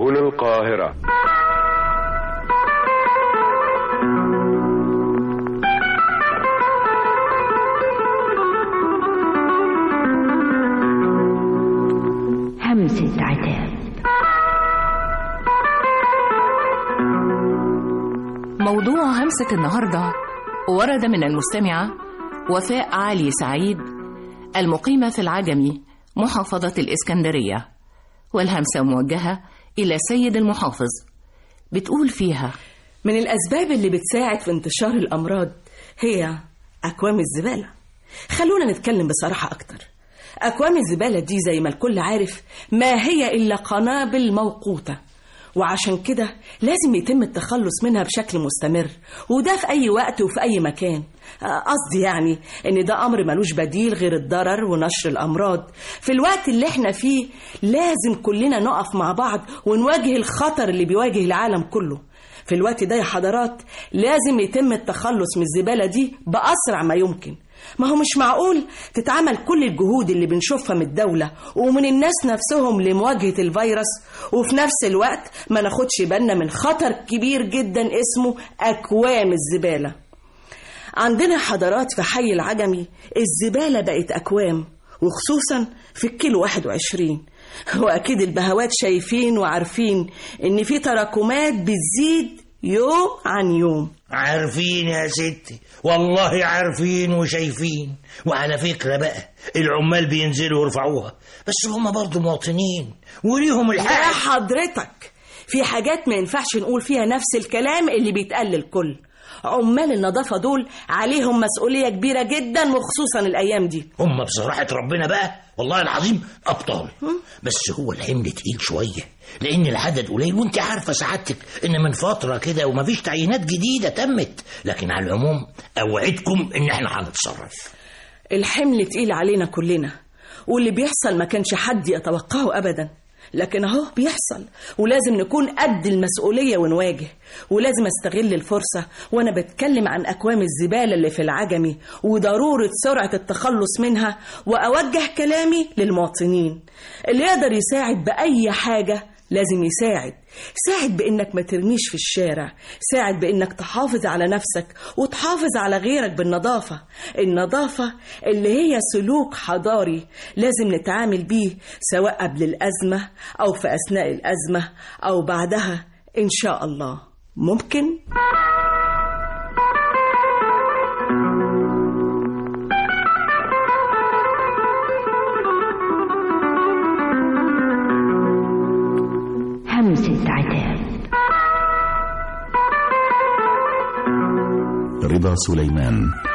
سبل القاهرة همسة عتاب موضوع همسة النهاردة ورد من المستمعة وفاء علي سعيد المقيمة في العجمي محافظة الإسكندرية والهمسة موجهة إلى سيد المحافظ بتقول فيها من الأسباب اللي بتساعد في انتشار الأمراض هي أكوام الزبالة خلونا نتكلم بصراحة أكتر أكوام الزبالة دي زي ما الكل عارف ما هي إلا قنابل موقوتة وعشان كده لازم يتم التخلص منها بشكل مستمر وده في أي وقت وفي أي مكان آه، قصدي يعني إن ده أمر ملوش بديل غير الضرر ونشر الأمراض في الوقت اللي احنا فيه لازم كلنا نقف مع بعض ونواجه الخطر اللي بيواجه العالم كله في الوقت ده يا حضرات لازم يتم التخلص من الزبالة دي بأسرع ما يمكن ما هو مش معقول تتعمل كل الجهود اللي بنشوفها من الدولة ومن الناس نفسهم لمواجهة الفيروس وفي نفس الوقت ما ناخدش بالنا من خطر كبير جدا اسمه أكوام الزبالة عندنا حضارات في حي العجمي الزبالة بقت أكوام وخصوصا في الكيلو 21 وأكيد البهوات شايفين وعارفين إن في تراكمات بتزيد يوم عن يوم عارفين يا ستي والله عارفين وشايفين وعلى فكرة بقى العمال بينزلوا يرفعوها بس هم برضو مواطنين وليهم يا الحق حضرتك في حاجات ما ينفعش نقول فيها نفس الكلام اللي بيتقال للكل عمال النظافة دول عليهم مسؤولية كبيرة جدا وخصوصا الأيام دي هم بصراحة ربنا بقى والله العظيم أبطال بس هو الحمل تقيل شوية لأن العدد قليل وأنت عارفة سعادتك إن من فترة كده ومفيش تعيينات جديدة تمت لكن على العموم أوعدكم إن إحنا هنتصرف الحمل تقيل علينا كلنا واللي بيحصل ما كانش حد يتوقعه أبدا لكن اهو بيحصل ولازم نكون قد المسؤولية ونواجه ولازم استغل الفرصة وانا بتكلم عن اكوام الزبالة اللي في العجمي وضرورة سرعة التخلص منها واوجه كلامي للمواطنين اللي يقدر يساعد بأي حاجة لازم يساعد ساعد بانك ما ترميش في الشارع ساعد بانك تحافظ على نفسك وتحافظ على غيرك بالنظافة النظافة اللي هي سلوك حضاري لازم نتعامل بيه سواء قبل الأزمة أو في أثناء الأزمة أو بعدها إن شاء الله ممكن؟ همسة عتاب رضا سليمان